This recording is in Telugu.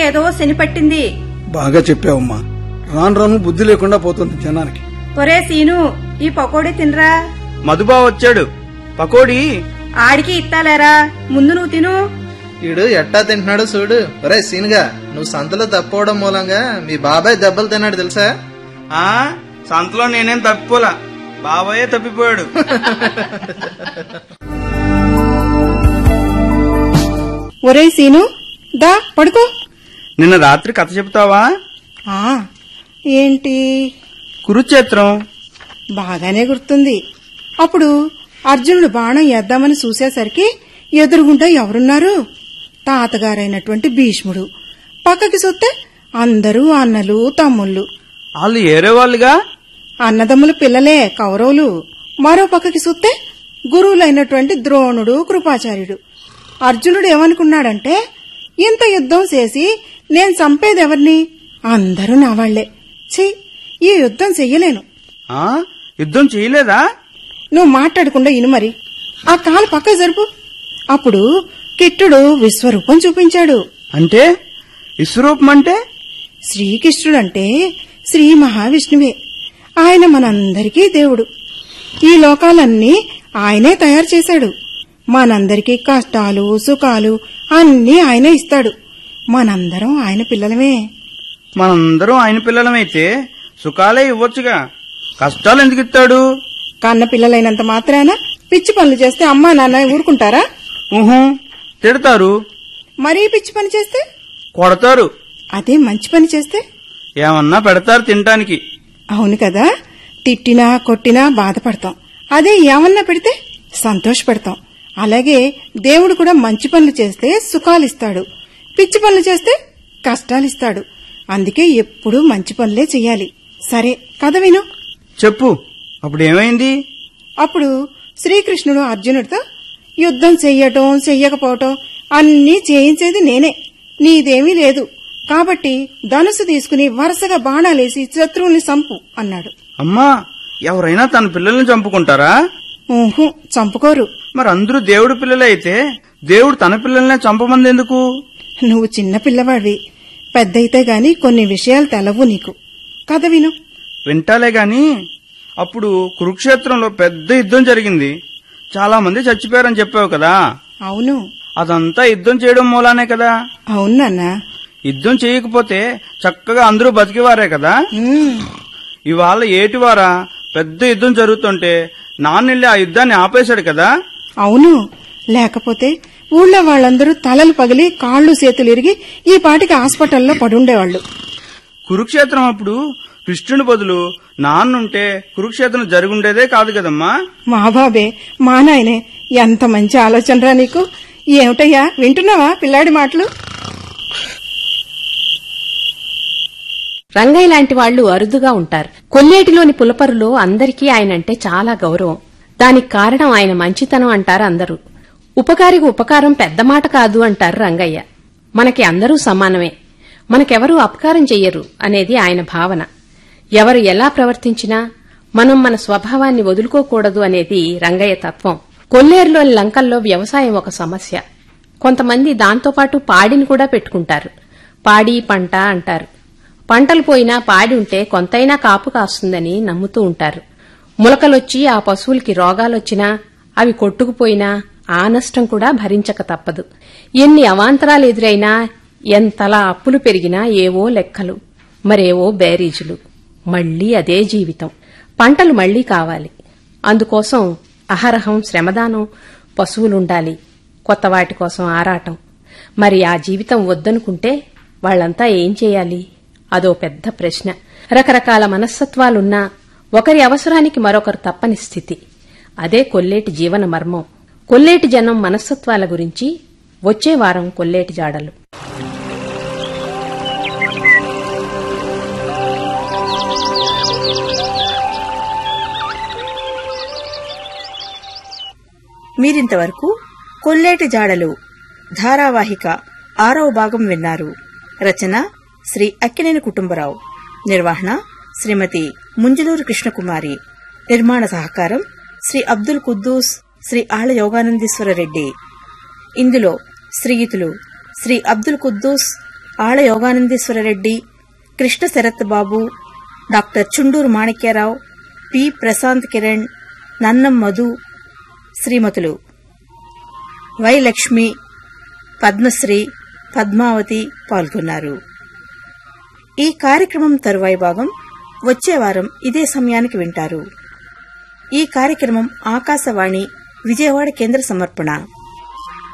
ఏదో శని పట్టింది బాగా చెప్పావమ్మా రాను రాను బుద్ధి లేకుండా పోతుంది జనానికి ఒరే సీను ఈ పకోడీ తినరా మధుబా వచ్చాడు పకోడీ ఆడికి ఇత్తాలేరా ముందు నువ్వు తిను ఈడు ఎట్టా తింటున్నాడు చూడు ఒరే సీన్గా నువ్వు సంతలో తప్పుకోవడం మూలంగా మీ బాబాయ్ దెబ్బలు తిన్నాడు తెలుసా ఆ సంతలో నేనేం తప్పిపోలా బాబాయే తప్పిపోయాడు ఒరే సీను దా పడుకో నిన్న రాత్రి కథ చెప్తావా ఆ ఏంటి కురుక్షేత్రం బాగానే గుర్తుంది అప్పుడు అర్జునుడు బాణం వేద్దామని చూసేసరికి ఎదురుగుండా ఎవరున్నారు తాతగారైనటువంటి భీష్ముడు పక్కకి చూస్తే అందరూ అన్నలు తమ్ముళ్ళు వాళ్ళు ఏరే వాళ్ళుగా అన్నదమ్ముల పిల్లలే కౌరవులు మరో పక్కకి చూస్తే గురువులైనటువంటి ద్రోణుడు కృపాచార్యుడు అర్జునుడు ఏమనుకున్నాడంటే ఇంత యుద్ధం చేసి నేను చంపేది ఎవరిని అందరూ నా వాళ్లే ఛీ ఈ యుద్ధం చెయ్యలేను ఆ యుద్ధం చేయలేదా నువ్వు మాట్లాడకుండా ఇను మరి ఆ కాలు పక్క జరుపు అప్పుడు కిట్టుడు విశ్వరూపం చూపించాడు అంటే విశ్వరూపం అంటే శ్రీకృష్ణుడంటే శ్రీ మహావిష్ణువే ఆయన మనందరికీ దేవుడు ఈ లోకాలన్నీ ఆయనే తయారు చేశాడు మనందరికీ కష్టాలు సుఖాలు అన్నీ ఆయనే ఇస్తాడు మనందరం ఆయన పిల్లలమే మనందరం ఆయన పిల్లలమైతే సుఖాలే ఇవ్వొచ్చుగా కష్టాలు ఎందుకు ఇస్తాడు కన్న పిల్లలైనంత మాత్రాన పిచ్చి పనులు చేస్తే అమ్మా నాన్న ఊరుకుంటారా ఊహు తిడతారు మరీ పిచ్చి పని చేస్తే కొడతారు అదే మంచి పని చేస్తే ఏమన్నా పెడతారు తినటానికి అవును కదా తిట్టినా కొట్టినా బాధపడతాం అదే ఏమన్నా పెడితే సంతోషపడతాం అలాగే దేవుడు కూడా మంచి పనులు చేస్తే సుఖాలిస్తాడు పిచ్చి పనులు చేస్తే కష్టాలిస్తాడు అందుకే ఎప్పుడూ మంచి పనులే చెయ్యాలి సరే కథ విను చెప్పు అప్పుడు ఏమైంది అప్పుడు శ్రీకృష్ణుడు అర్జునుడితో యుద్ధం చెయ్యటం చెయ్యకపోవటం అన్నీ చేయించేది నేనే నీదేమీ లేదు కాబట్టి ధనుసు తీసుకుని వరుసగా బాణాలేసి శత్రువుల్ని సంపు అన్నాడు అమ్మా ఎవరైనా తన పిల్లల్ని చంపుకుంటారా ఊహు చంపుకోరు మరి అందరూ దేవుడి పిల్లలే అయితే దేవుడు తన పిల్లల్నే చంపమంది ఎందుకు నువ్వు చిన్న పిల్లవాడివి పెద్దయితే గాని కొన్ని విషయాలు తెలవు నీకు కథ విను వింటాలే గాని అప్పుడు కురుక్షేత్రంలో పెద్ద యుద్ధం జరిగింది చాలా మంది చచ్చిపోయారని చెప్పావు కదా అవును అదంతా యుద్ధం చేయడం మూలానే కదా అవును నాన్న యుద్ధం చేయకపోతే చక్కగా అందరూ బతికేవారే కదా ఉమ్, ఇవాళ ఏటివారా పెద్ద యుద్ధం జరుగుతుంటే నాన్నెళ్ళి ఆ యుద్ధాన్ని ఆపేశాడు కదా అవును లేకపోతే ఊళ్ళో వాళ్ళందరూ తలలు పగిలి కాళ్ళు చేతులు ఇరిగి ఈ పాటికి హాస్పిటల్లో పడుండేవాళ్లు కురుక్షేత్రం అప్పుడు కృష్ణుడి బదులు నాన్నుంటే కురుక్షేత్రం జరుగుండేదే కాదు కదమ్మా మా బాబే మా నాయనే ఎంత మంచి ఆలోచనరా నీకు ఏమిటయ్యా వింటున్నావా పిల్లాడి మాటలు రంగయ్య లాంటి వాళ్లు అరుదుగా ఉంటారు కొల్లేటిలోని పులపరులో అందరికీ ఆయనంటే చాలా గౌరవం దానికి కారణం ఆయన మంచితనం అంటారు అందరూ ఉపకారికి ఉపకారం పెద్ద మాట కాదు అంటారు రంగయ్య మనకి అందరూ సమానమే మనకెవరూ అపకారం చెయ్యరు అనేది ఆయన భావన ఎవరు ఎలా ప్రవర్తించినా మనం మన స్వభావాన్ని వదులుకోకూడదు అనేది రంగయ్య తత్వం కొల్లేరులోని లంకల్లో వ్యవసాయం ఒక సమస్య కొంతమంది దాంతోపాటు పాడిని కూడా పెట్టుకుంటారు పాడి పంట అంటారు పంటలు పోయినా పాడి ఉంటే కొంతైనా కాపు కాస్తుందని నమ్ముతూ ఉంటారు ములకలొచ్చి ఆ పశువులకి రోగాలొచ్చినా అవి కొట్టుకుపోయినా ఆ నష్టం కూడా భరించక తప్పదు ఎన్ని అవాంతరాలు ఎదురైనా ఎంతలా అప్పులు పెరిగినా ఏవో లెక్కలు మరేవో బేరీజులు మళ్లీ అదే జీవితం పంటలు మళ్లీ కావాలి అందుకోసం అహరహం శ్రమదానం పశువులుండాలి కొత్త వాటి కోసం ఆరాటం మరి ఆ జీవితం వద్దనుకుంటే వాళ్ళంతా ఏం చేయాలి అదో పెద్ద ప్రశ్న రకరకాల మనస్తత్వాలున్నా ఒకరి అవసరానికి మరొకరు తప్పని స్థితి అదే కొల్లేటి జీవన మర్మం కొల్లేటి జనం మనస్తత్వాల గురించి వచ్చే వారం కొల్లేటి జాడలు మీరింతవరకు కొల్లేటి జాడలు ధారావాహిక ఆరవ భాగం విన్నారు రచన శ్రీ అక్కినేని కుటుంబరావు నిర్వహణ శ్రీమతి ముంజలూరు కృష్ణకుమారి నిర్మాణ సహకారం శ్రీ అబ్దుల్ కుద్దూస్ శ్రీ ఆళ్ల యోగానందీశ్వర రెడ్డి ఇందులో శ్రీయుతులు శ్రీ అబ్దుల్ కుద్దూస్ ఆళ్ల యోగానందేశ్వర రెడ్డి కృష్ణ శరత్ బాబు డాక్టర్ చుండూరు మాణిక్యరావు పి ప్రశాంత్ కిరణ్ నన్నం మధు శ్రీమతులు వై లక్ష్మి పద్మశ్రీ పద్మావతి పాల్గొన్నారు ఈ కార్యక్రమం తరువాయి భాగం వచ్చే వారం ఇదే సమయానికి వింటారు ఈ కార్యక్రమం ఆకాశవాణి విజయవాడ కేంద్ర సమర్పణ